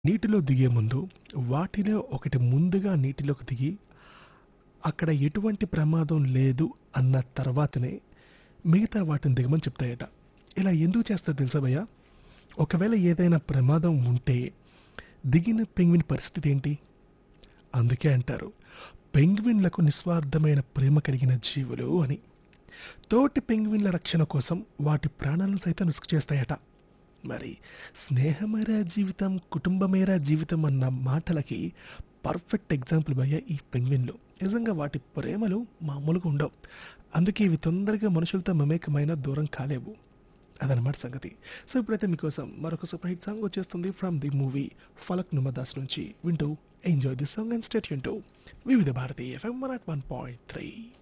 నీటిలో దిగే ముందు వాటిలో ఒకటి ముందుగా నీటిలోకి దిగి అక్కడ ఎటువంటి ప్రమాదం లేదు అన్న తర్వాతనే మిగతా వాటిని దిగమని చెప్తాయట ఇలా ఎందుకు చేస్తా తెలుసా భయ్య ఒకవేళ ఏదైనా ప్రమాదం ఉంటే దిగిన పెంగ్విన్ పరిస్థితి ఏంటి అందుకే అంటారు పెంగ్విన్లకు నిస్వార్థమైన ప్రేమ కలిగిన జీవులు అని తోటి పెంగ్విన్ల రక్షణ కోసం వాటి ప్రాణాలను సైతం రిస్క్ చేస్తాయట మరి స్నేహమేరా జీవితం కుటుంబమేరా జీవితం అన్న మాటలకి పర్ఫెక్ట్ ఎగ్జాంపుల్ భయ్య ఈ పెంగ్విన్లు నిజంగా వాటి ప్రేమలు మామూలుగా ఉండవు అందుకే ఇవి తొందరగా మనుషులతో మమేకమైన దూరం కాలేవు అదనమాట సంగతి సో ఇప్పుడైతే మీకోసం మరొక సూపర్ హిట్ సాంగ్ వచ్చేస్తుంది from the movie Falak Numadas నుంచి వింటూ enjoy the song and state వింటూ Vividh Bharati FM one point three